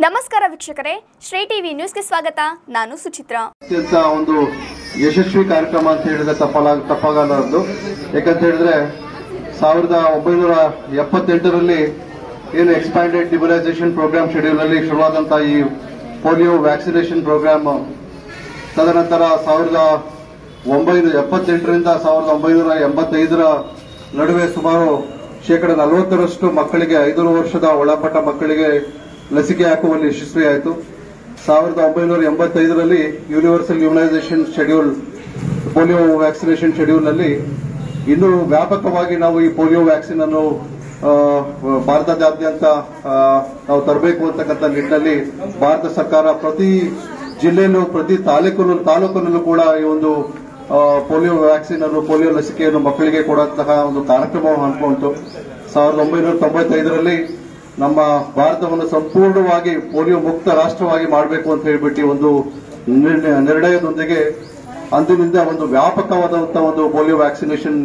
ನಮಸ್ಕಾರ ವೀಕ್ಷಕರೇ ಶ್ರೀ ಟಿವಿ ನ್ಯೂಸ್ಗೆ ಸ್ವಾಗತ ನಾನು ಸುಚಿತ್ರಾ ಅತ್ಯಂತ ಒಂದು ಯಶಸ್ವಿ ಕಾರ್ಯಕ್ರಮ ಅಂತ ಹೇಳಿದ್ರೆ ತಪ್ಪಲ ತಪ್ಪಾಗಲಾರದು ಯಾಕಂತ ಹೇಳಿದ್ರೆ ಸಾವಿರದ ಒಂಬೈನೂರ ಎಪ್ಪತ್ತೆಂಟರಲ್ಲಿ ಏನು ಎಕ್ಸ್ಪ್ಯಾಂಡೆಡ್ ಡಿಮಲೈಸೇಷನ್ ಪ್ರೋಗ್ರಾಮ್ ಶೆಡ್ಯೂಲ್ ಅಲ್ಲಿ ಶುರುವಾದಂತಹ ಈ ಪೋಲಿಯೋ ವ್ಯಾಕ್ಸಿನೇಷನ್ ಪ್ರೋಗ್ರಾಮ್ ತದನಂತರ ಸಾವಿರದ ಒಂಬೈನೂರ ಎಪ್ಪತ್ತೆಂಟರಿಂದ ಸಾವಿರದ ಒಂಬೈನೂರ ಎಂಬತ್ತೈದರ ನಡುವೆ ಸುಮಾರು ಶೇಕಡ ನಲವತ್ತರಷ್ಟು ಮಕ್ಕಳಿಗೆ ಐದು ವರ್ಷದ ಒಳಪಟ್ಟ ಮಕ್ಕಳಿಗೆ ಲಸಿಕೆ ಹಾಕುವಲ್ಲಿ ಯಶಸ್ವಿಯಾಯಿತು ಸಾವಿರದ ಒಂಬೈನೂರ ಎಂಬತ್ತೈದರಲ್ಲಿ universal immunisation schedule polio vaccination schedule ನಲ್ಲಿ ಇನ್ನೂ ವ್ಯಾಪಕವಾಗಿ ನಾವು ಈ ಪೋಲಿಯೋ ವ್ಯಾಕ್ಸಿನ್ ಅನ್ನು ಆ, ಭಾರತದಾದ್ಯಂತ ಆ, ನಾವು ತರಬೇಕು ಅಂತಕ್ಕಂಥ ನಿಟ್ಟಿನಲ್ಲಿ ಭಾರತ ಸರ್ಕಾರ ಪ್ರತಿ ಜಿಲ್ಲೆಯಲ್ಲೂ ಪ್ರತಿ ತಾಲೂಕಿನಲ್ಲೂ ತಾಲೂಕಿನಲ್ಲೂ ಕೂಡ ಈ ಒಂದು ಆ, ಪೋಲಿಯೋ ವ್ಯಾಕ್ಸಿನ್ ಅನ್ನು ಪೋಲಿಯೋ ಲಸಿಕೆಯನ್ನು ಮಕ್ಕಳಿಗೆ ಕೊಡುವಂತಹ ಒಂದು ಕಾರ್ಯಕ್ರಮವನ್ನು ಹಮ್ಮಿಕೊಂಡಿತು ಸಾವಿರದ ಒಂಬೈನೂರ ತೊಂಬತ್ತೈದರಲ್ಲಿ ನಮ್ಮ ಭಾರತವನ್ನು ಸಂಪೂರ್ಣವಾಗಿ ಪೋಲಿಯೋ ಮುಕ್ತ ರಾಷ್ಟ್ರವಾಗಿ ಮಾಡಬೇಕು ಅಂತ ಹೇಳ್ಬಿಟ್ಟು ಒಂದು ನಿರ್ಣಯ- ನಿರ್ಣಯದೊಂದಿಗೆ ಅಂದಿನಿಂದ ಒಂದು ವ್ಯಾಪಕವಾದಂತಹ ಒಂದು ಪೋಲಿಯೋ ವ್ಯಾಕ್ಸಿನೇಷನ್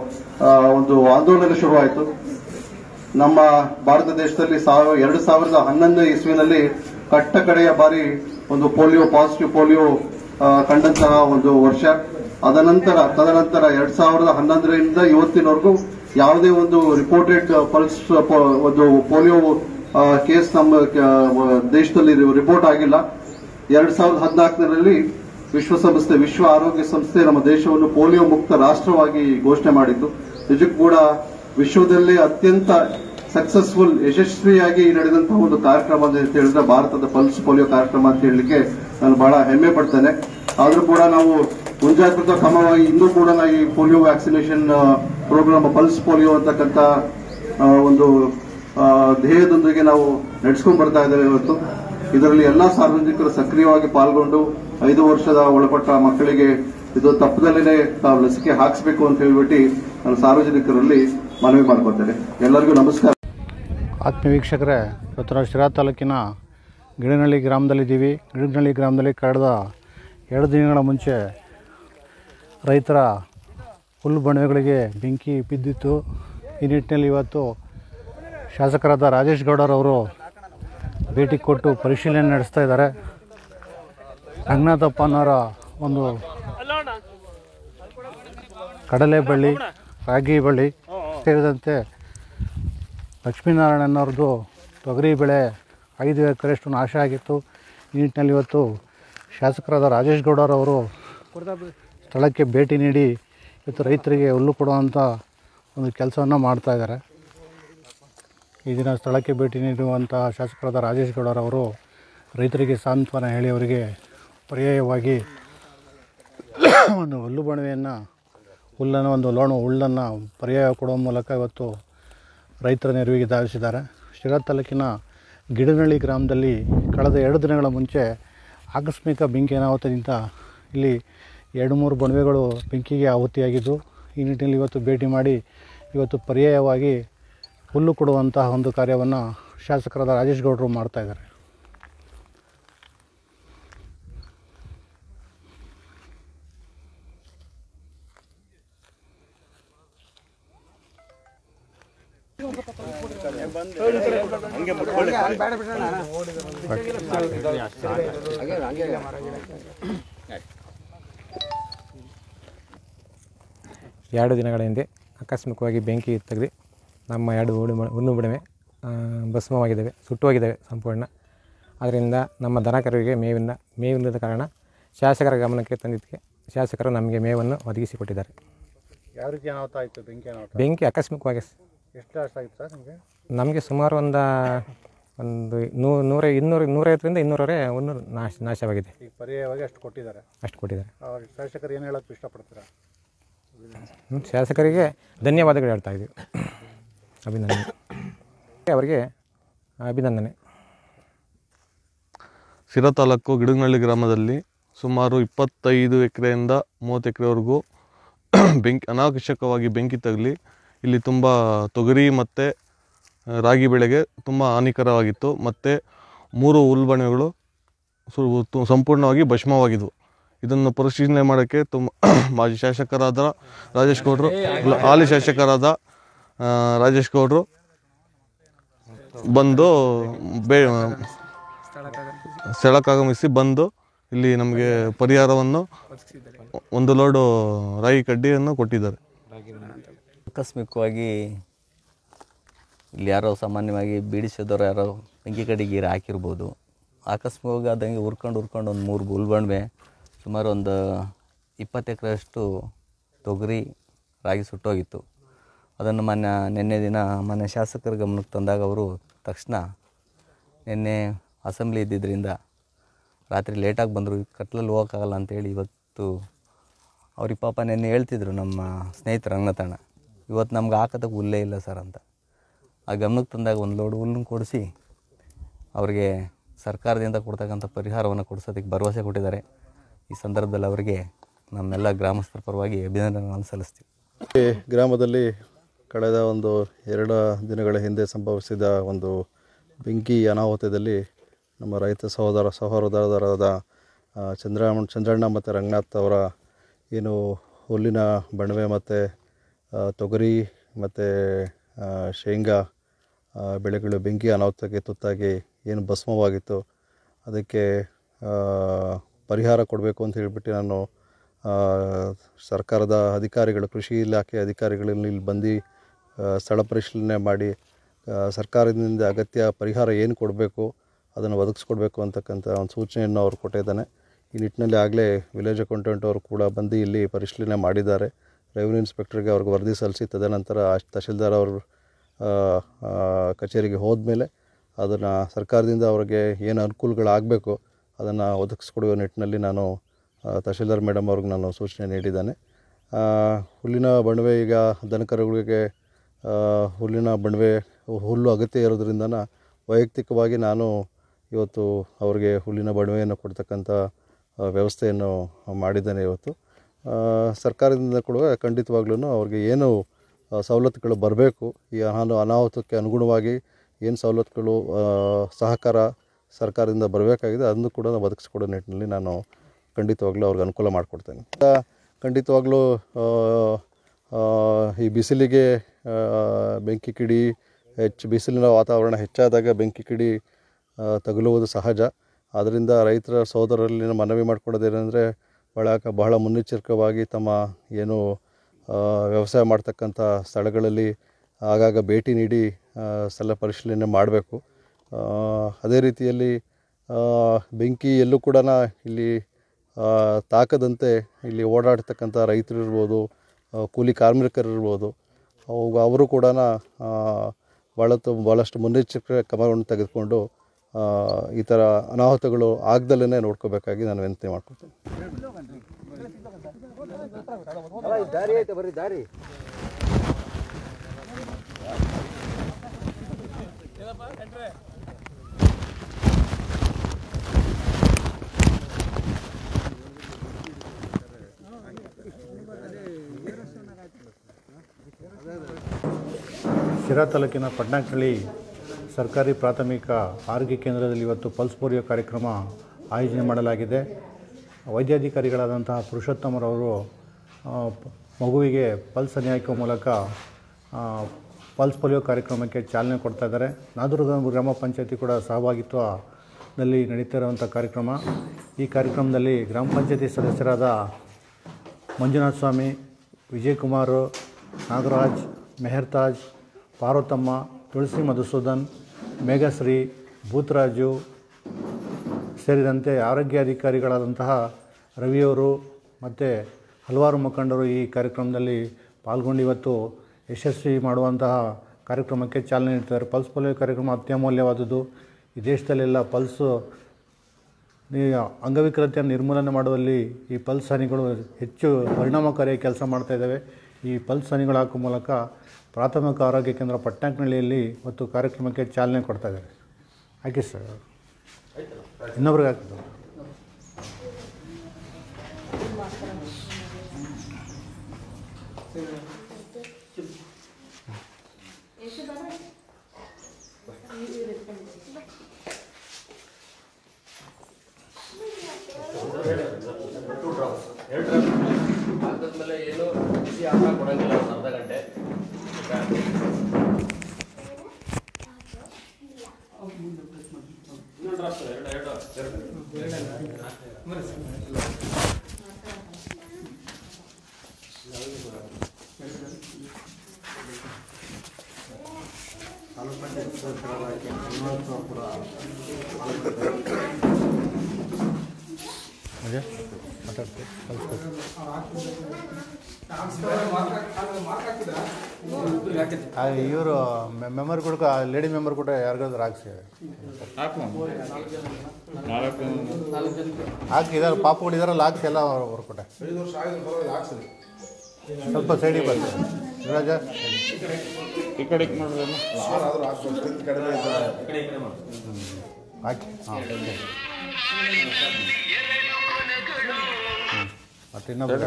ಒಂದು ಆಂದೋಲನ ಶುರುವಾಯಿತು ನಮ್ಮ ಭಾರತ ದೇಶದಲ್ಲಿ ಸಾವಿರ ಎರಡು ಸಾವಿರದ ಹನ್ನೊಂದನೇ ಇಸ್ವಿನಲ್ಲಿ ಕಟ್ಟ ಕಡೆಯ ಬಾರಿ ಒಂದು ಪೋಲಿಯೋ ಪಾಸಿಟಿವ್ ಪೋಲಿಯೋ ಆ, ಕಂಡಂತಹ ಒಂದು ವರ್ಷ ಅದನಂತರ ತದನಂತರ ಎರಡ್ ಸಾವಿರದ ಹನ್ನೊಂದರಿಂದ ಇವತ್ತಿನವರೆಗೂ ಯಾವುದೇ ಒಂದು ರಿಪೋರ್ಟೆಡ್ ಪಲ್ಸ್ ಒಂದು ಪೋಲಿಯೋ ಆ, ಕೇಸ್ ನಮ್ಮ ಆ, ದೇಶದಲ್ಲಿ ರಿಪೋರ್ಟ್ ಆಗಿಲ್ಲ ಎರಡ್ ಸಾವಿರದ ಹದಿನಾಲ್ಕರಲ್ಲಿ ವಿಶ್ವಸಂಸ್ಥೆ ವಿಶ್ವ ಆರೋಗ್ಯ ಸಂಸ್ಥೆ ನಮ್ಮ ದೇಶವನ್ನು ಪೋಲಿಯೋ ಮುಕ್ತ ರಾಷ್ಟ್ರವಾಗಿ ಘೋಷಣೆ ಮಾಡಿದ್ದು ನಿಜಕ್ಕೂ ಕೂಡ ವಿಶ್ವದಲ್ಲೇ ಅತ್ಯಂತ ಸಕ್ಸಸ್ಫುಲ್ ಯಶಸ್ವಿಯಾಗಿ ನಡೆದಂತಹ ಒಂದು ಕಾರ್ಯಕ್ರಮ ಅಂತ ಹೇಳಿದ್ರೆ ಭಾರತದ ಪಲ್ಸ್ ಪೋಲಿಯೋ ಕಾರ್ಯಕ್ರಮ ಅಂತ ಹೇಳಲಿಕ್ಕೆ ನಾನು ಬಹಳ ಹೆಮ್ಮೆ ಪಡ್ತೇನೆ ಆದ್ರೂ ಕೂಡ ನಾವು ಮುಂಜಾಗ್ರತಾ ಕ್ರಮವಾಗಿ ಇನ್ನೂ ಕೂಡ ನಾವು ಈ polio vaccination programme pulse polio ಅಂತಕ್ಕಂಥ ಆ, ಒಂದು ಆ, ಧ್ಯೇಯದೊಂದಿಗೆ ನಾವು ನಡೆಸ್ಕೊಂಡು ಬರ್ತಾ ಇದ್ದೇವೆ ಇವತ್ತು ಇದರಲ್ಲಿ ಎಲ್ಲಾ ಸಾರ್ವಜನಿಕರು ಸಕ್ರಿಯವಾಗಿ ಪಾಲ್ಗೊಂಡು ಐದು ವರ್ಷದ ಒಳಪಟ್ಟ ಮಕ್ಕಳಿಗೆ ಇದು ತಪ್ಪದಲ್ಲೇ ತಾವು ಲಸಿಕೆ ಹಾಕಿಸಬೇಕು ಅಂತ ಹೇಳ್ಬಿಟ್ಟು ನಾನು ಸಾರ್ವಜನಿಕರಲ್ಲಿ ಮನವಿ ಮಾಡ್ಕೊತೇನೆ ಎಲ್ಲರಿಗೂ ನಮಸ್ಕಾರ ಆತ್ಮೀಯ ವೀಕ್ಷಕರೇ ಇವತ್ತು ನಾವು ಶಿರಾ ತಾಲೂಕಿನ ಗಿಡನಹಳ್ಳಿ ಗ್ರಾಮದಲ್ಲಿದ್ದೀವಿ ಗಿಡನಹಳ್ಳಿ ಗ್ರಾಮದಲ್ಲಿ ಕಳೆದ ಎರಡು ದಿನಗಳ ಮುಂಚೆ ರೈತರ ಹುಲ್ಲು ಬಣವೆಗಳಿಗೆ ಬೆಂಕಿ ಬಿದ್ದಿತ್ತು ಈ ನಿಟ್ಟಿನಲ್ಲಿ ಇವತ್ತು ಶಾಸಕರಾದ ರಾಜೇಶ್ ಗೌಡರವರು ಭೇಟಿ ಕೊಟ್ಟು ಪರಿಶೀಲನೆ ನಡೆಸ್ತಾ ಇದ್ದಾರೆ ರಂಗನಾಥಪ್ಪ ಅನ್ನೋರ ಒಂದು ಕಡಲೆ ಬಳ್ಳಿ ರಾಗಿ ಬಳ್ಳಿ ಸೇರಿದಂತೆ ಲಕ್ಷ್ಮೀನಾರಾಯಣನವ್ರದ್ದು ತೊಗರಿ ಬೆಳೆ ಐದು ಎಕರೆಷ್ಟು ನಾಶ ಆಗಿತ್ತು ಈ ನಿಟ್ಟಿನಲ್ಲಿ ಇವತ್ತು ಶಾಸಕರಾದ ರಾಜೇಶ್ ಗೌಡರವರು ಸ್ಥಳಕ್ಕೆ ಭೇಟಿ ನೀಡಿ ಇವತ್ತು ರೈತರಿಗೆ ಹುಲ್ಲು ಕೊಡುವಂಥ ಒಂದು ಕೆಲಸವನ್ನು ಮಾಡ್ತಾ ಇದ್ದಾರೆ ಈ ದಿನ ಸ್ಥಳಕ್ಕೆ ಭೇಟಿ ನೀಡುವಂಥ ಶಾಸಕರಾದ ರಾಜೇಶ್ ಗೌಡರವರು ರೈತರಿಗೆ ಸಾಂತ್ವನ ಹೇಳಿ ಅವರಿಗೆ ಪರ್ಯಾಯವಾಗಿ ಒಂದು ಹುಲ್ಲು ಬಣವೆಯನ್ನು ಹುಲ್ಲನ್ನು ಒಂದು ಲೋಣ ಹುಲ್ಲನ್ನು ಪರ್ಯಾಯ ಕೊಡುವ ಮೂಲಕ ಇವತ್ತು ರೈತರ ನೆರವಿಗೆ ಧಾವಿಸಿದ್ದಾರೆ ಶಿರಾ ತಾಲೂಕಿನ ಗಿಡನಹಳ್ಳಿ ಗ್ರಾಮದಲ್ಲಿ ಕಳೆದ ಎರಡು ದಿನಗಳ ಮುಂಚೆ ಆಕಸ್ಮಿಕ ಬೆಂಕಿ ಅನಾಹುತದಿಂದ ಇಲ್ಲಿ ಎರಡು ಮೂರು ಬಣವೆಗಳು ಬೆಂಕಿಗೆ ಆಹುತಿಯಾಗಿದ್ದು ಈ ನಿಟ್ಟಿನಲ್ಲಿ ಇವತ್ತು ಭೇಟಿ ಮಾಡಿ ಇವತ್ತು ಪರ್ಯಾಯವಾಗಿ ಹುಲ್ಲು ಕೊಡುವಂತಹ ಒಂದು ಕಾರ್ಯವನ್ನು ಶಾಸಕರಾದ ರಾಜೇಶ್ ಗೌಡರು ಮಾಡ್ತಾ ಇದ್ದಾರೆ ಎರಡು ದಿನಗಳ ಹಿಂದೆ ಆಕಸ್ಮಿಕವಾಗಿ ಬೆಂಕಿ ತೆಗೆದು ನಮ್ಮ ಎರಡು ಹುಡು ಹುಲ್ಲು ಬಿಡವೆ ಭಸ್ಮವಾಗಿದ್ದಾವೆ ಸುಟ್ಟು ಹೋಗಿದ್ದಾವೆ ಸಂಪೂರ್ಣ ಅದರಿಂದ ನಮ್ಮ ದನಕರುವಿಗೆ ಮೇವಿಂದ ಮೇವಿಲ್ಲದ ಕಾರಣ ಶಾಸಕರ ಗಮನಕ್ಕೆ ತಂದಿದ್ದಕ್ಕೆ ಶಾಸಕರು ನಮಗೆ ಮೇವನ್ನು ಒದಗಿಸಿಕೊಟ್ಟಿದ್ದಾರೆ ಯಾವ ರೀತಿ ಅನಾಹುತ ಆಯಿತು ಬೆಂಕಿ ಅನಾಹುತ ಬೆಂಕಿ ಆಕಸ್ಮಿಕವಾಗಿ ಸ್- ಎಷ್ಟು ಅಷ್ಟು ಆಗಿತ್ತು ಸರ್ ನಿಮಗೆ ನಮಗೆ ಸುಮಾರು ಒಂದು ಒಂದು ನೂ ನೂರ ಇನ್ನೂರು ನೂರೈವತ್ತರಿಂದ ಇನ್ನೂರವರೆ ಒಂದು ನಾಶ ನಾಶವಾಗಿದೆ ಈಗ ಪರ್ಯಾಯವಾಗಿ ಅಷ್ಟು ಕೊಟ್ಟಿದ್ದಾರೆ ಅಷ್ಟು ಕೊಟ್ಟಿದ್ದಾರೆ ಅವ್ರ ಶಾಸಕರು ಏನು ಹೇಳೋಕ್ಕೆ ಇಷ್ಟಪಡ್ತೀರಾ ಹ್ಮ್, ಶಾಸಕರಿಗೆ ಧನ್ಯವಾದಗಳು ಹೇಳ್ತಾ ಇದ್ದೀವಿ ಅಭಿನಂದನೆ ಅವರಿಗೆ ಅಭಿನಂದನೆ ಸಿರಾ ತಾಲೂಕು ಗಿಡಗನಹಳ್ಳಿ ಗ್ರಾಮದಲ್ಲಿ ಸುಮಾರು ಇಪ್ಪತ್ತೈದು ಎಕರೆಯಿಂದ ಮೂವತ್ತು ಎಕರೆವರೆಗೂ ಬೆಂಕಿ ಅನಾವಶ್ಯಕವಾಗಿ ಬೆಂಕಿ ತಗಲಿ ಇಲ್ಲಿ ತುಂಬ ತೊಗರಿ ಮತ್ತು ರಾಗಿ ಬೆಳೆಗೆ ತುಂಬ ಹಾನಿಕರವಾಗಿತ್ತು ಮತ್ತು ಮೂರು ಹುಲ್ಬಣೆಗಳು ಸು ತು- ಸಂಪೂರ್ಣವಾಗಿ ಭಸ್ಮವಾಗಿದ್ವು ಇದನ್ನು ಪರಿಶೀಲನೆ ಮಾಡೋಕ್ಕೆ ತುಂಬ ಮಾಜಿ ಶಾಸಕರಾದ ರಾಜೇಶ್ ಗೌಡರು ಇಲ್ಲ, ಹಾಲಿ ಶಾಸಕರಾದ ಆ, ರಾಜೇಶ್ ಗೌಡರು ಬಂದು ಬೇ ಸ್ಥಳಕ್ಕಾಗಮಿಸಿ ಬಂದು ಇಲ್ಲಿ ನಮಗೆ ಪರಿಹಾರವನ್ನು ಒಂದು ಲೋಡು ರಾಗಿ ಕಡ್ಡಿಯನ್ನು ಕೊಟ್ಟಿದ್ದಾರೆ ಆಕಸ್ಮಿಕವಾಗಿ ಇಲ್ಲಿ ಯಾರೋ ಸಾಮಾನ್ಯವಾಗಿ ಬೀಡಿಸಿದವರು ಯಾರೋ ಬೆಂಕಿ ಕಡೆಗೆ ಹಾಕಿರ್ಬೋದು ಆಕಸ್ಮಿಕವಾಗಿ ಆದಂಗೆ ಉರ್ಕೊಂಡು ಉರ್ಕೊಂಡು ಒಂದು ಮೂರು ಗುಲ್ಬಣ್ವೆ ಸುಮಾರು ಒಂದು ಇಪ್ಪತ್ತು ಎಕರೆಯಷ್ಟು ತೊಗರಿ ರಾಗಿ ಸುಟ್ಟೋಗಿತ್ತು ಅದನ್ನು ಮೊನ್ನೆ ನಿನ್ನೆ ದಿನ ಮೊನ್ನೆ ಶಾಸಕರ ಗಮನಕ್ಕೆ ತಂದಾಗ ಅವರು ತಕ್ಷಣ ನಿನ್ನೆ ಅಸೆಂಬ್ಲಿ ಇದ್ದಿದ್ದರಿಂದ ರಾತ್ರಿ ಲೇಟಾಗಿ ಬಂದರು ಕತ್ಲಲ್ಲಿ ಹೋಗೋಕ್ಕಾಗಲ್ಲ ಅಂತೇಳಿ ಇವತ್ತು ಅವ್ರಿಗೆ ಪಾಪ ನೆನ್ನೆ ಹೇಳ್ತಿದ್ರು ನಮ್ಮ ಸ್ನೇಹಿತರು ರಂಗನಾಥಣ್ಣ ಇವತ್ತು ನಮ್ಗೆ ಹಾಕೋದಕ್ಕೆ ಹುಲ್ಲೇ ಇಲ್ಲ ಸರ್ ಅಂತ ಆ ಗಮನಕ್ಕೆ ತಂದಾಗ ಒಂದು ಲೋಡ್ ಹುಲ್ಲನ್ನು ಕೊಡಿಸಿ ಅವ್ರಿಗೆ ಸರ್ಕಾರದಿಂದ ಕೊಡ್ತಕ್ಕಂಥ ಪರಿಹಾರವನ್ನು ಕೊಡಿಸೋದಕ್ಕೆ ಭರವಸೆ ಕೊಟ್ಟಿದ್ದಾರೆ ಈ ಸಂದರ್ಭದಲ್ಲಿ ಅವರಿಗೆ ನಮ್ಮೆಲ್ಲ ಗ್ರಾಮಸ್ಥರ ಪರವಾಗಿ ಅಭಿನಂದನೆಗಳನ್ನು ಸಲ್ಲಿಸ್ತೀವಿ ಈ ಗ್ರಾಮದಲ್ಲಿ ಕಳೆದ ಒಂದು ಎರಡು ದಿನಗಳ ಹಿಂದೆ ಸಂಭವಿಸಿದ ಒಂದು ಬೆಂಕಿ ಅನಾಹುತದಲ್ಲಿ ನಮ್ಮ ರೈತ ಸಹೋದರ ಸಹೋದರರಾದ ಆ, ಚಂದ್ರಮಣ ಚಂದ್ರಣ್ಣ ಮತ್ತು ರಂಗನಾಥ್ ಅವರ ಏನು ಹುಲ್ಲಿನ ಬಣವೆ ಮತ್ತು ತೊಗರಿ ಮತ್ತು ಶೇಂಗಾ ಆ, ಬೆಳೆಗಳು ಬೆಂಕಿ ಅನಾಹುತಕ್ಕೆ ತುತ್ತಾಗಿ ಏನು ಭಸ್ಮವಾಗಿತ್ತು ಅದಕ್ಕೆ ಆ, ಪರಿಹಾರ ಕೊಡಬೇಕು ಅಂತ ಹೇಳಿಬಿಟ್ಟು ನಾನು ಆ, ಸರ್ಕಾರದ ಅಧಿಕಾರಿಗಳು ಕೃಷಿ ಇಲಾಖೆ ಅಧಿಕಾರಿಗಳಲ್ಲಿ ಇಲ್ಲಿ ಬಂದು ಆ, ಸ್ಥಳ ಪರಿಶೀಲನೆ ಮಾಡಿ ಆ, ಸರ್ಕಾರದಿಂದ ಅಗತ್ಯ ಪರಿಹಾರ ಏನು ಕೊಡಬೇಕು ಅದನ್ನು ಒದಗಿಸ್ಕೊಡ್ಬೇಕು ಅಂತಕ್ಕಂಥ ಒಂದು ಸೂಚನೆಯನ್ನು ಅವರು ಕೊಟ್ಟಿದ್ದಾನೆ ಈ ನಿಟ್ಟಿನಲ್ಲಿ ಆಗಲೇ ವಿಲೇಜ್ ಅಕೌಂಟೆಂಟ್ ಅವರು ಕೂಡ ಬಂದು ಇಲ್ಲಿ ಪರಿಶೀಲನೆ ಮಾಡಿದ್ದಾರೆ ರೆವಿನ್ಯೂ ಇನ್ಸ್ಪೆಕ್ಟರ್ಗೆ ಅವ್ರಿಗೆ ವರದಿ ಸಲ್ಲಿಸಿ ತದನಂತರ ಆ ತಹಶೀಲ್ದಾರ್ ಅವರು ಆ, ಆ, ಕಚೇರಿಗೆ ಹೋದ್ಮೇಲೆ ಅದನ್ನು ಸರ್ಕಾರದಿಂದ ಅವ್ರಿಗೆ ಏನು ಅನುಕೂಲಗಳಾಗಬೇಕು ಅದನ್ನು ಒದಗಿಸ್ಕೊಡುವ ನಿಟ್ಟಿನಲ್ಲಿ ನಾನು ಆ, ತಹಶೀಲ್ದಾರ್ ಮೇಡಮ್ ಅವ್ರಿಗೆ ನಾನು ಸೂಚನೆ ನೀಡಿದ್ದೇನೆ ಆ, ಹುಲ್ಲಿನ ಬಣವೆ ಈಗ ದನಕರುಗಳಿಗೆ ಆ, ಹುಲ್ಲಿನ ಬಣವೆ ಹುಲ್ಲು ಅಗತ್ಯ ಇರೋದ್ರಿಂದನ ವೈಯಕ್ತಿಕವಾಗಿ ನಾನು ಇವತ್ತು ಅವರಿಗೆ ಹುಲ್ಲಿನ ಬಣವೆಯನ್ನು ಕೊಡ್ತಕ್ಕಂಥ ಆ, ವ್ಯವಸ್ಥೆಯನ್ನು ಮಾಡಿದ್ದೇನೆ ಇವತ್ತು ಆ, ಸರ್ಕಾರದಿಂದ ಕೂಡ ಖಂಡಿತವಾಗ್ಲೂ ಅವ್ರಿಗೆ ಏನು ಆ, ಸವಲತ್ತುಗಳು ಬರಬೇಕು ಈ ಅನಾನು ಅನಾಹುತಕ್ಕೆ ಅನುಗುಣವಾಗಿ ಏನು ಸವಲತ್ತುಗಳು ಆ, ಸಹಕಾರ ಸರ್ಕಾರದಿಂದ ಬರಬೇಕಾಗಿದೆ ಅದನ್ನು ಕೂಡ ಒದಗಿಸ್ಕೊಡೋ ನಿಟ್ಟಿನಲ್ಲಿ ನಾನು ಖಂಡಿತವಾಗ್ಲೂ ಅವ್ರಿಗೆ ಅನುಕೂಲ ಮಾಡಿಕೊಡ್ತೇನೆ ಆ, ಖಂಡಿತವಾಗ್ಲೂ ಆ, ಆ, ಈ ಬಿಸಿಲಿಗೆ ಆ, ಬೆಂಕಿ ಕಿಡಿ ಹೆಚ್ಚು ಬಿಸಿಲಿನ ವಾತಾವರಣ ಹೆಚ್ಚಾದಾಗ ಬೆಂಕಿ ಕಿಡಿ ಆ, ತಗುಲುವುದು ಸಹಜ ಆದ್ದರಿಂದ ರೈತರ ಸೋದರರಲ್ಲಿ ಮನವಿ ಮಾಡ್ಕೊಳ್ಳೋದೇನೆಂದರೆ ಬಹಳ ಬಹಳ ಮುನ್ನೆಚ್ಚರಿಕವಾಗಿ ತಮ್ಮ ಏನು ಆ, ವ್ಯವಸಾಯ ಮಾಡ್ತಕ್ಕಂಥ ಸ್ಥಳಗಳಲ್ಲಿ ಆಗಾಗ ಭೇಟಿ ನೀಡಿ ಆ, ಸ್ಥಳ ಪರಿಶೀಲನೆ ಮಾಡಬೇಕು ಅದೇ ರೀತಿಯಲ್ಲಿ ಆ, ಬೆಂಕಿ ಎಲ್ಲೂ ಕೂಡ ಇಲ್ಲಿ ಆ, ತಾಕದಂತೆ ಇಲ್ಲಿ ಓಡಾಡ್ತಕ್ಕಂಥ ರೈತರು ಇರ್ಬೋದು ಆ, ಕೂಲಿ ಕಾರ್ಮಿಕರು ಇರ್ಬೋದು ಅವು ಅವರು ಕೂಡ ಭಾಳತ್ತು ಭಾಳಷ್ಟು ಮುನ್ನೆಚ್ಚರಿಕೆ ಕ್ರಮವನ್ನು ತೆಗೆದುಕೊಂಡು ಆ, ಈ ಥರ ಅನಾಹುತಗಳು ಆಗ್ದಲೇ ನೋಡ್ಕೋಬೇಕಾಗಿ ನಾನು ವಿನಂತಿ ಮಾಡ್ಕೊಳ್ತೀನಿ ಶಿರಾ ತಾಲೂಕಿನ ಪಟ್ನಾಕ್ನಳ್ಳಿ ಸರ್ಕಾರಿ ಪ್ರಾಥಮಿಕ ಆರೋಗ್ಯ ಕೇಂದ್ರದಲ್ಲಿ ಇವತ್ತು ಪಲ್ಸ್ ಪೋಲಿಯೋ ಕಾರ್ಯಕ್ರಮ ಆಯೋಜನೆ ಮಾಡಲಾಗಿದೆ ವೈದ್ಯಾಧಿಕಾರಿಗಳಾದಂತಹ ಪುರುಷೋತ್ತಮರವರು ಆ, ಪ- ಮಗುವಿಗೆ ಪಲ್ಸ್ ಹನಿ ಹಾಕುವ ಮೂಲಕ ಆ, ಪಲ್ಸ್ ಪೋಲಿಯೋ ಕಾರ್ಯಕ್ರಮಕ್ಕೆ ಚಾಲನೆ ಕೊಡ್ತಾ ಇದ್ದಾರೆ ನಾದೂರು ಗ್ರಾಮ ಪಂಚಾಯತಿ ಕೂಡ ಸಹಭಾಗಿತ್ವದಲ್ಲಿ ನಡೀತಾ ಇರುವಂಥ ಕಾರ್ಯಕ್ರಮ ಈ ಕಾರ್ಯಕ್ರಮದಲ್ಲಿ ಗ್ರಾಮ ಪಂಚಾಯತಿ ಸದಸ್ಯರಾದ ಮಂಜುನಾಥ ಸ್ವಾಮಿ ವಿಜಯಕುಮಾರ್ ನಾಗರಾಜ್ ಮೆಹರ್ತಾಜ್ ಪಾರ್ವತಮ್ಮ ತುಳಸಿ ಮಧುಸೂದನ್ ಮೇಘಶ್ರೀ ಭೂತರಾಜು ಸೇರಿದಂತೆ ಆರೋಗ್ಯ ಅಧಿಕಾರಿಗಳಾದಂತಹ ರವಿಯವರು ಮತ್ತು ಹಲವಾರು ಮುಖಂಡರು ಈ ಕಾರ್ಯಕ್ರಮದಲ್ಲಿ ಪಾಲ್ಗೊಂಡು ಇವತ್ತು ಯಶಸ್ವಿ ಮಾಡುವಂತಹ ಕಾರ್ಯಕ್ರಮಕ್ಕೆ ಚಾಲನೆ ನೀಡ್ತಾರೆ ಪಲ್ಸ್ ಪೋಲಿಯೋ ಕಾರ್ಯಕ್ರಮ ಅತ್ಯಮೂಲ್ಯವಾದುದು ಈ ದೇಶದಲ್ಲೆಲ್ಲ ಪಲ್ಸು ಈ ಅಂಗವಿಕಲತೆಯನ್ನು ನಿರ್ಮೂಲನೆ ಮಾಡುವಲ್ಲಿ ಈ ಪಲ್ಸ್ ಹನಿಗಳು ಹೆಚ್ಚು ಪರಿಣಾಮಕಾರಿಯಾಗಿ ಕೆಲಸ ಮಾಡ್ತಾ ಇದ್ದಾವೆ ಈ ಪಲ್ಸ್ ಹನಿಗಳು ಹಾಕುವ ಮೂಲಕ ಪ್ರಾಥಮಿಕ ಆರೋಗ್ಯ ಕೇಂದ್ರ ಪಟ್ನಾಕ್ನಳ್ಳಿಯಲ್ಲಿ ಇವತ್ತು ಕಾರ್ಯಕ್ರಮಕ್ಕೆ ಚಾಲನೆ ಕೊಡ್ತಾ ಇದ್ದಾರೆ ಹಾಕಿ ಸರ್ ಇನ್ನೊಬ್ರಿಗೆ ಹಾಕಿದ್ದು ತಾಲೂಕು ಪಂಚಾಯತ್ ಸದಸ್ಯರಾದ ಶ್ರೀನಿವಾಸಪುರ ಅದೇ ಮಾತಾಡ್ತೀವಿ ಕಳಿಸ್ಬೇಕು ಇವರು ಮೆಂಬರ್ ಕೂಡ ಲೇಡಿ ಮೆಂಬರ್ ಕೂಡ ಯಾರಿಗಾದ್ರು ಹಾಕ್ಸಿ ಹಾಕಿ ಇದಾರೆ ಪಾಪುಗಳು ಇದಾರಲ್ಲ ಹಾಕ್ಸಿ ಎಲ್ಲ ಅವ್ರ ಕೊಟ್ಟೆ ಸ್ವಲ್ಪ ಸೈಡಿಗೆ ಬರ್ತಾರೆ ಯುವರಾಜ ಹಾಕಿ ಹಾಂ ಮತ್ತೆ ಇನ್ನೊಬ್ಬರು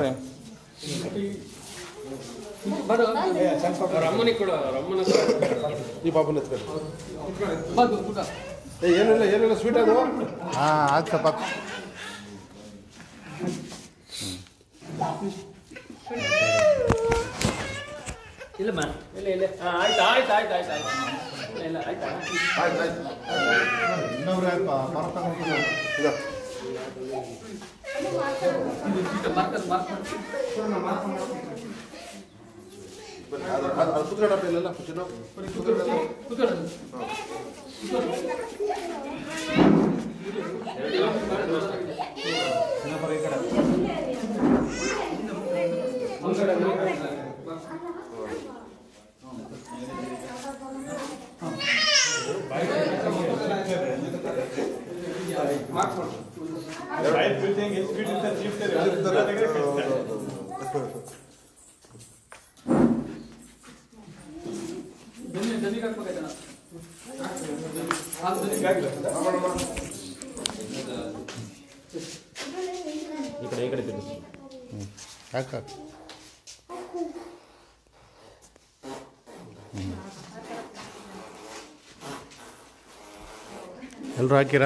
ಏನಿಲ್ಲ ಏನಿಲ್ಲ ಸ್ವೀಟ್ ಅದು ಹಾಂ ಹಾಕ್ಸಪ್ಪ ಇಲ್ಲಮ್ಮ ಇಲ್ಲ ಇಲ್ಲ ಹಾಂ ಆಯ್ತು ಆಯ್ತು ಆಯ್ತು ಆಯ್ತು ಆಯ್ತು ಇಲ್ಲ ಇಲ್ಲ ಆಯ್ತಾ ಇನ್ನೊಬ್ರು ಯಾರು ಪಾ- ಪಾಪ ತಗೊಂಡ್ಬಿಟ್ಟು ಇದು ಮಾರ್ಕಸ್ ಮಾರ್ಕ್ ಅದು ಅದು- ಅದು ಕುತ್ಕೊಳ್ಳಪ್ಪ ಇಲ್ಲೆಲ್ಲ ಕುತ್ಕೊಳ್ಳೋ. ಕುತ್ಕೊಳ್ಳೋ. ಕೂತ್ಕೊಳ್ಳಿ ದನಿ ದನಿಗೆ ಹಾಕ್ಬೇಕಾಯ್ತಣ್ಣ ಹಾಕು ದನಿಗೆ. ಯಾಕೆ ಎಲ್ಲರೂ ಹಾಕಿರಾ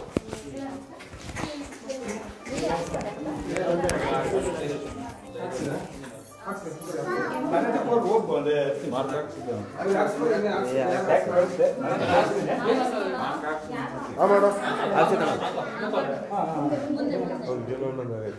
ಹಾ ಮಾಡು ಅವ್ರಿಗೆ ಏನೋ ಒಂದೊಂದು ಆಗೈತೆ.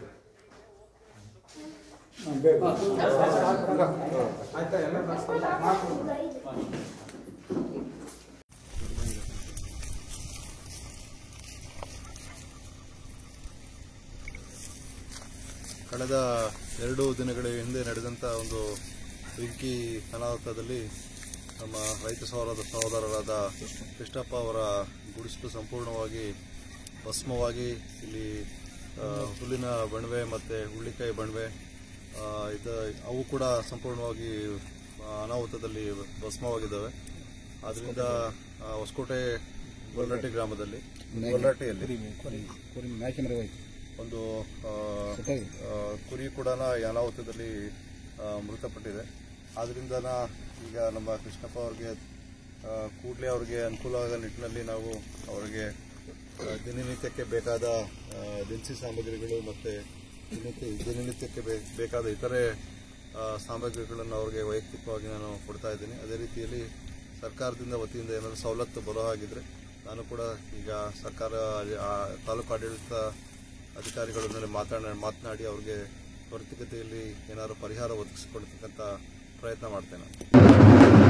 ಕಳೆದ ಎರಡು ದಿನಗಳ ಹಿಂದೆ ನಡೆದಂಥ ಒಂದು ಬೆಂಕಿ ಅನಾಹುತದಲ್ಲಿ ನಮ್ಮ ರೈತ ಸಹೋದರ ಸಹೋದರರಾದ ಕೃಷ್ಣಪ್ಪ ಅವರ ಗುಡಿಸಲು ಸಂಪೂರ್ಣವಾಗಿ ಭಸ್ಮವಾಗಿ ಇಲ್ಲಿ ಆ, ಹುಲ್ಲಿನ ಬಣವೆ ಮತ್ತು ಹುಳ್ಳಿಕಾಯಿ ಬಣವೆ ಆ, ಇದು ಅವು ಕೂಡ ಸಂಪೂರ್ಣವಾಗಿ ಆ, ಅನಾಹುತದಲ್ಲಿ ಭಸ್ಮವಾಗಿದ್ದಾವೆ ಆದ್ದರಿಂದ ಆ, ಹೊಸಕೋಟೆ ಗೊಲ್ರಟ್ಟಿ ಗ್ರಾಮದಲ್ಲಿ ಗೊಲ್ರಟ್ಟಿಯಲ್ಲಿ ಒಂದು ಆ, ಆ, ಕುರಿ ಕೂಡ ಈ ಅನಾಹುತದಲ್ಲಿ ಆ, ಮೃತಪಟ್ಟಿದೆ ಆದ್ರಿಂದ ಈಗ ನಮ್ಮ ಕೃಷ್ಣಪ್ಪ ಅವ್ರಿಗೆ ಕೂಡಲೇ ಅವ್ರಿಗೆ ಅನುಕೂಲ ಆಗೋ ನಿಟ್ಟಿನಲ್ಲಿ ನಾವು ಅವರಿಗೆ ಆ, ದಿನನಿತ್ಯಕ್ಕೆ ಬೇಕಾದ ಆ, ದಿನಸಿ ಸಾಮಗ್ರಿಗಳು ಮತ್ತು ದಿನನಿತ್ಯ ದಿನನಿತ್ಯಕ್ಕೆ ಬೇ- ಬೇಕಾದ ಇತರೆ ಆ, ಸಾಮಗ್ರಿಗಳನ್ನು ಅವ್ರಿಗೆ ವೈಯಕ್ತಿಕವಾಗಿ ನಾನು ಕೊಡ್ತಾ ಇದ್ದೀನಿ ಅದೇ ರೀತಿಯಲ್ಲಿ ಸರ್ಕಾರದಿಂದ ವತಿಯಿಂದ ಏನಾದರೂ ಸವಲತ್ತು ಬರೋ ಹಾಗಿದ್ರೆ ನಾನು ಕೂಡ ಈಗ ಸರ್ಕಾರ ಆ, ತಾಲೂಕು ಆಡಳಿತ ಅಧಿಕಾರಿಗಳೊಂದಿಗೆ ಮಾತನಾಡ ಮಾತನಾಡಿ ಅವ್ರಿಗೆ ತ್ವರಿತಗತಿಯಲ್ಲಿ ಏನಾದರೂ ಪರಿಹಾರ ಒದಗಿಸಿಕೊಡ್ತಕ್ಕಂಥ ಪ್ರಯತ್ನ ಮಾಡ್ತೇನೆ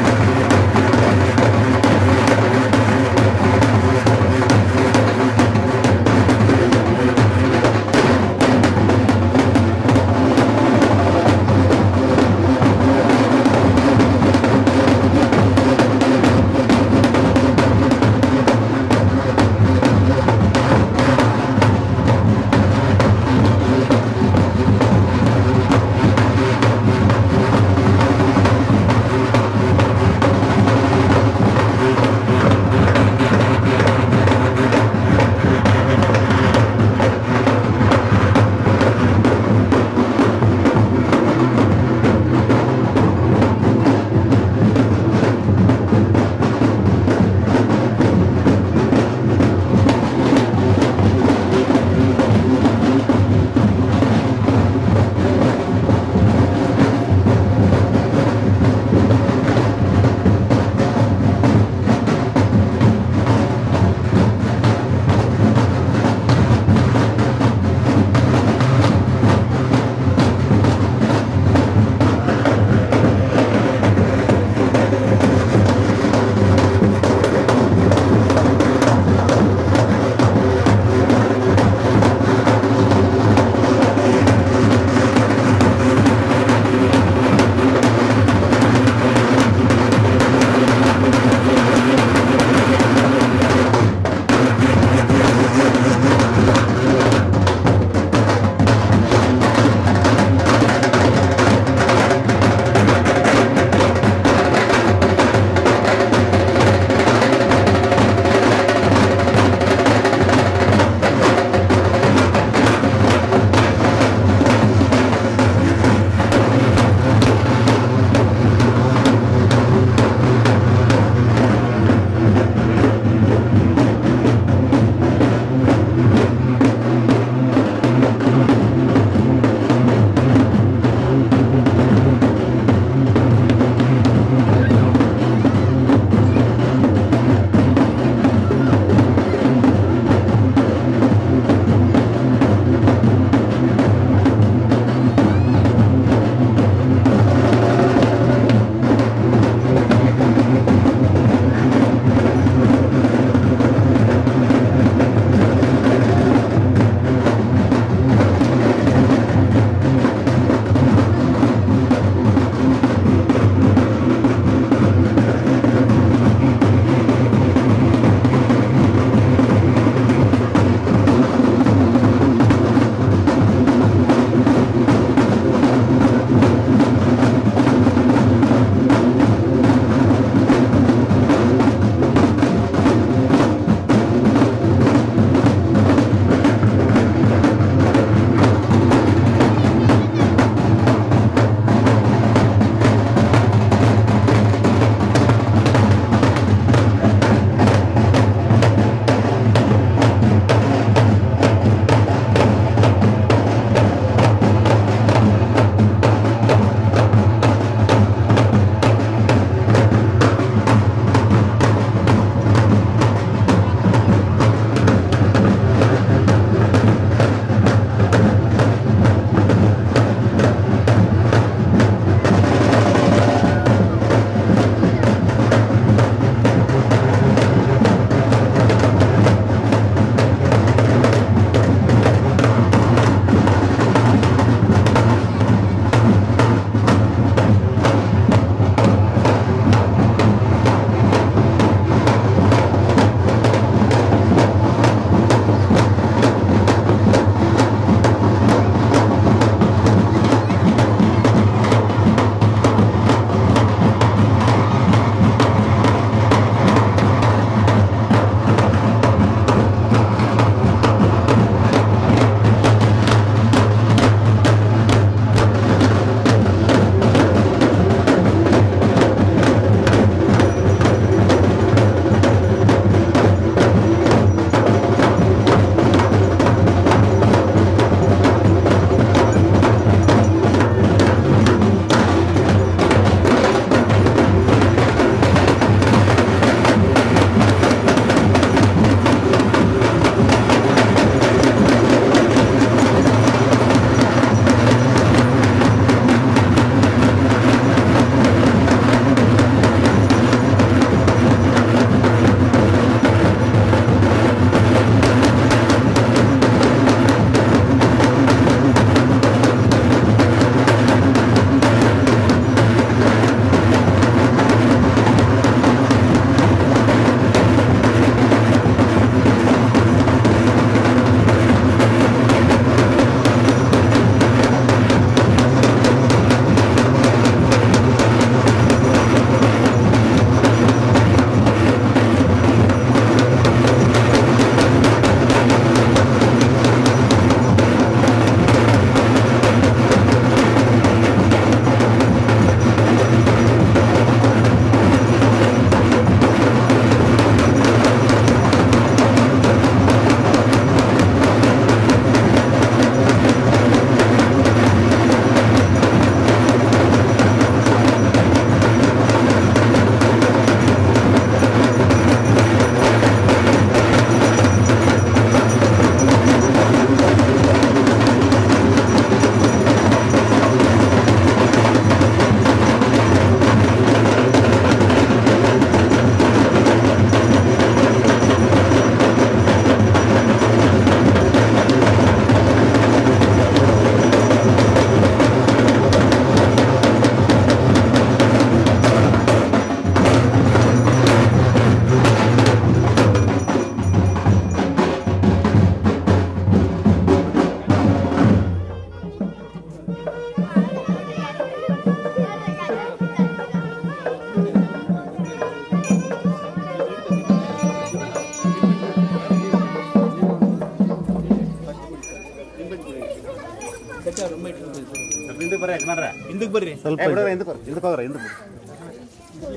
ಆ ಹಿಂದಕ್ಕೆ ಬರ್ರಿ ಯಜಮಾನ್ರ ಹಿಂದಕ್ಕೆ ಬರ್ರಿ ಸ್ವಲ್ಪ ಏ, ಬಿಡೋರೆ, ಹಿಂದಕ್ಕೆ ಬರ್ರಿ ಹಿಂದಕ್ಕೆ ಹೋಗ್ರಿ ಹಿಂದಕ್ಕೆ ಬರ್ರಿ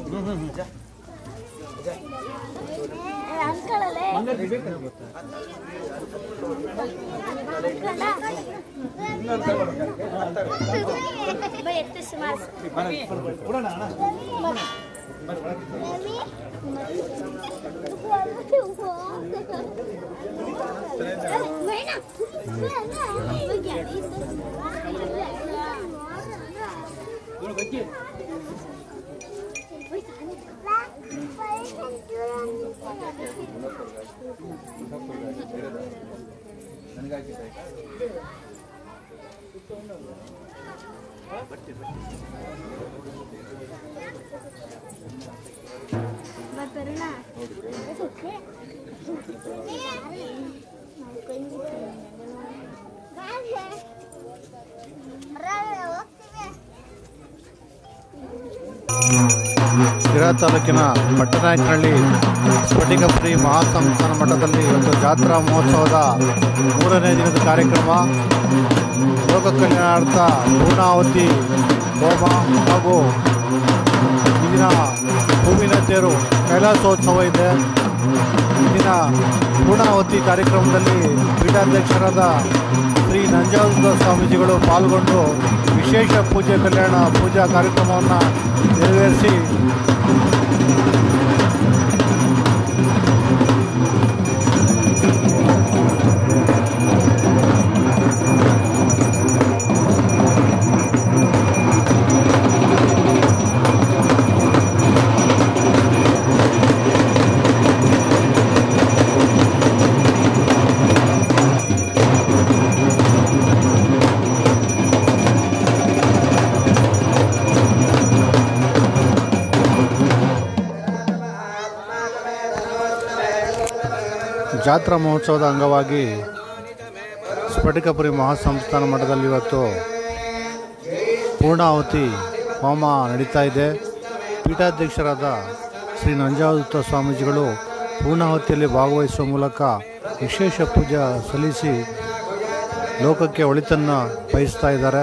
ಶಿರಾ ತಾಲೂಕಿನ ಪಟ್ಟನಾಯಕನಹಳ್ಳಿ ಸ್ಫಟಿಕಪುರಿ ಮಹಾಸಂಸ್ಥಾನ ಮಠದಲ್ಲಿ ಇವತ್ತು ಜಾತ್ರಾ ಮಹೋತ್ಸವದ ಮೂರನೇ ದಿನದ ಕಾರ್ಯಕ್ರಮ ಲೋಕ ಕಲ್ಯಾಣಾರ್ಥ ಪೂರ್ಣಾವತಿ ಹೋಮ ಹಾಗೂ ಇಲ್ಲಿನ ಹೂವಿನ ತೇರು ಕೈಲಾಸೋತ್ಸವ ಇದೆ ಇಂದಿನ ಪೂರ್ಣಾವತಿ ಕಾರ್ಯಕ್ರಮದಲ್ಲಿ ಪೀಠಾಧ್ಯಕ್ಷರಾದ ಶ್ರೀ ನಂಜಾನಂದ ಸ್ವಾಮೀಜಿಗಳು ಪಾಲ್ಗೊಂಡು ವಿಶೇಷ ಪೂಜೆ ಕಲ್ಯಾಣ ಪೂಜಾ ಕಾರ್ಯಕ್ರಮವನ್ನು ನೆರವೇರಿಸಿ ಜಾತ್ರಾ ಮಹೋತ್ಸವದ ಅಂಗವಾಗಿ ಸ್ಫಟಿಕಪುರಿ ಮಹಾಸಂಸ್ಥಾನ ಮಠದಲ್ಲಿ ಇವತ್ತು ಪೂರ್ಣಾವತಿ ಹೋಮ ನಡೀತಾ ಇದೆ ಪೀಠಾಧ್ಯಕ್ಷರಾದ ಶ್ರೀ ನಂಜಾವೃತ ಸ್ವಾಮೀಜಿಗಳು ಪೂರ್ಣಾವತಿಯಲ್ಲಿ ಭಾಗವಹಿಸುವ ಮೂಲಕ ವಿಶೇಷ ಪೂಜೆ ಸಲ್ಲಿಸಿ ಲೋಕಕ್ಕೆ ಒಳಿತನ್ನು ಬಯಸ್ತಾ ಇದ್ದಾರೆ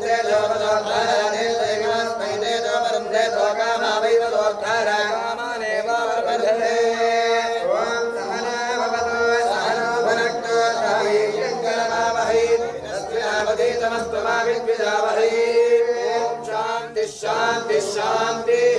ोकामावैव दोर्धारा कामाने तमस्तमाविद्विजावहै ॐ शान्ति शान्ति शान्तिः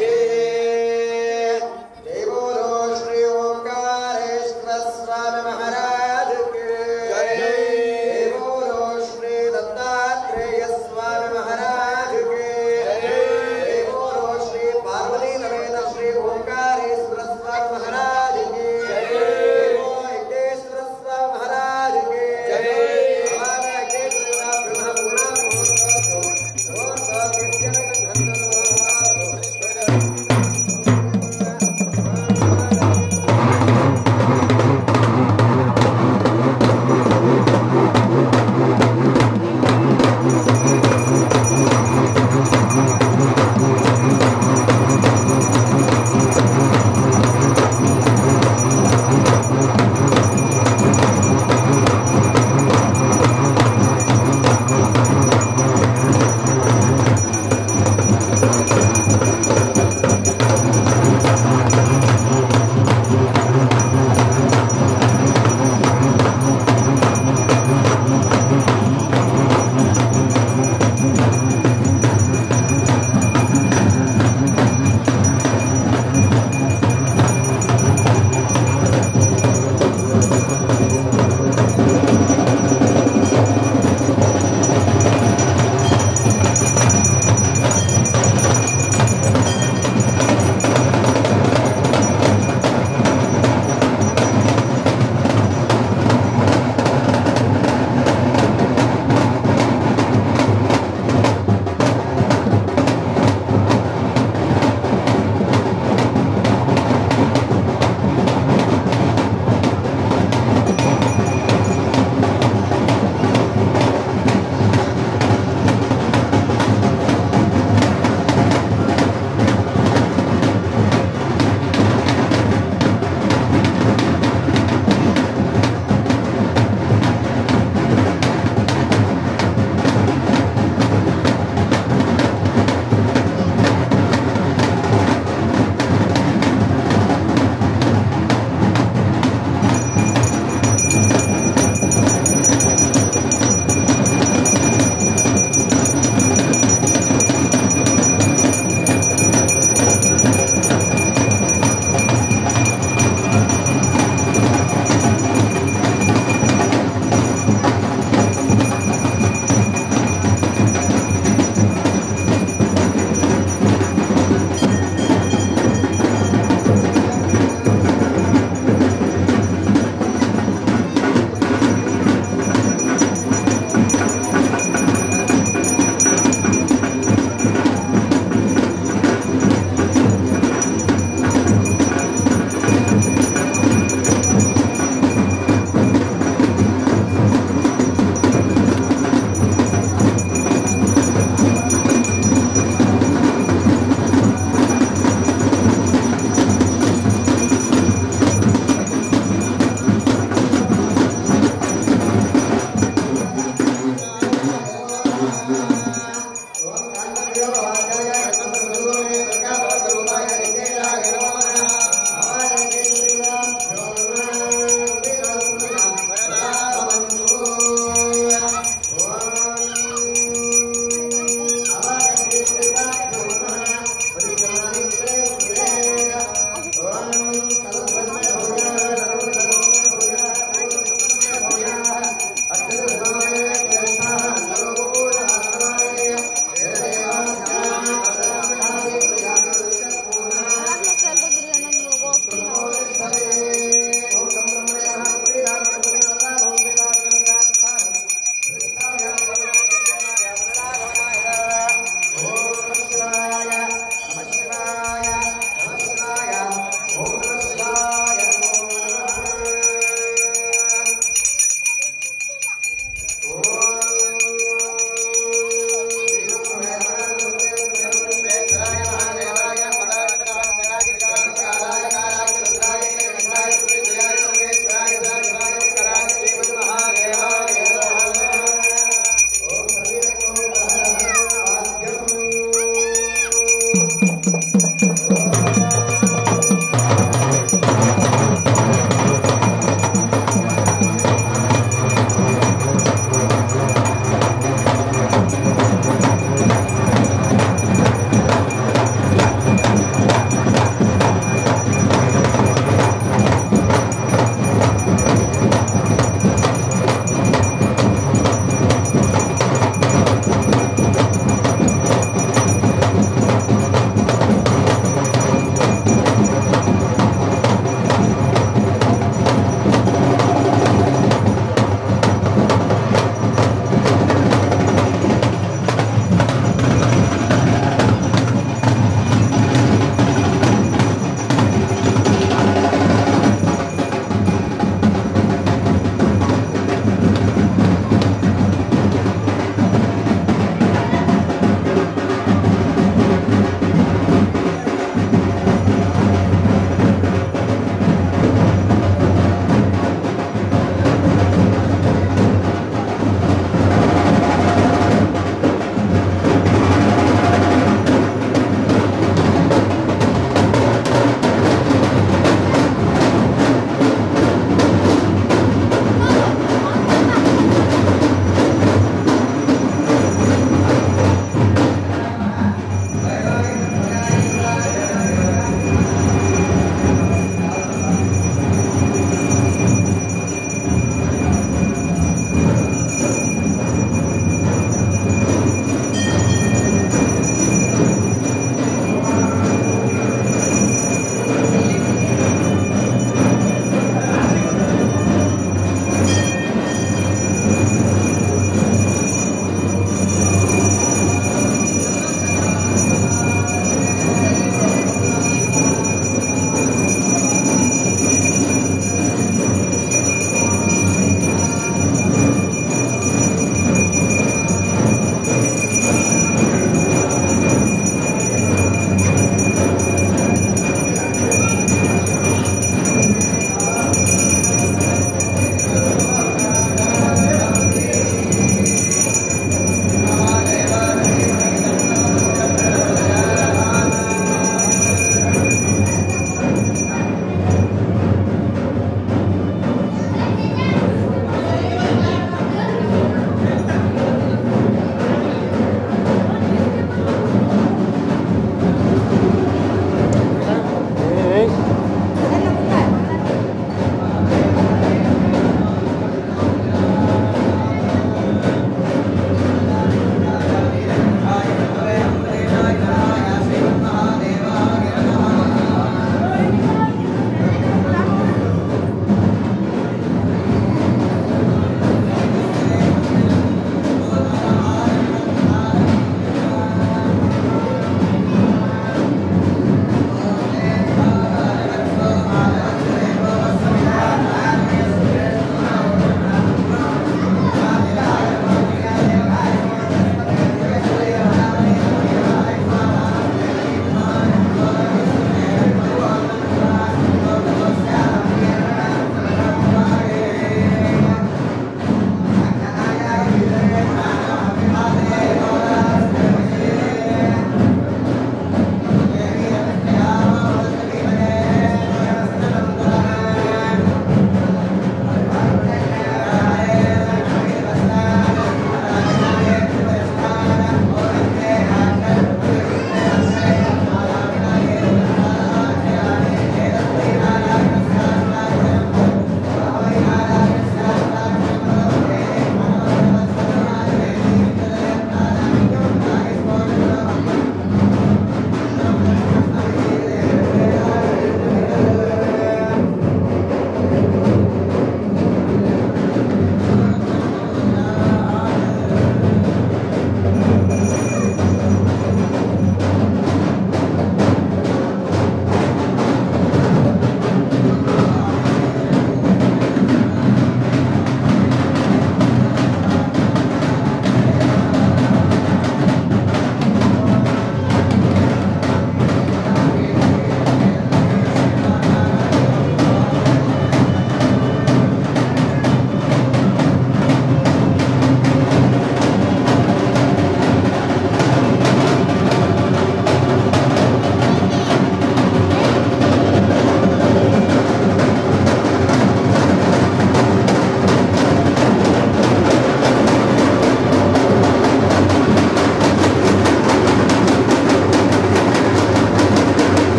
जय बोलो श्री ओंकारेश्वर स्वामी महाराज की जय जय बोलो श्री दत्तात्रेय स्वामी महाराज की जय जय बोलो श्री पार्वती समेत श्री ओंकारेश्वर स्वामी महाराज की जय जय बोलो वेंकटेश्वर स्वामी महाराज की जय हमारा के गुरुनाथ ब्रह्मा पूर्ण महोत्सव और सब विद्या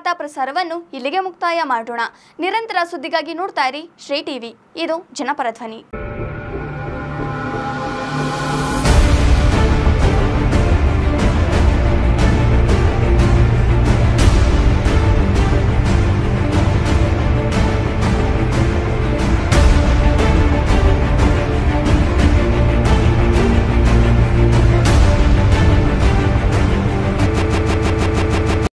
ವಾರ್ತಾ ಪ್ರಸಾರವನ್ನು ಇಲ್ಲಿಗೆ ಮುಕ್ತಾಯ ಮಾಡೋಣ ನಿರಂತರ ಸುದ್ದಿಗಾಗಿ ನೋಡ್ತಾ ಇರಿ ಶ್ರೀ ಟಿವಿ ಇದು ಜನಪರ ಧ್ವನಿ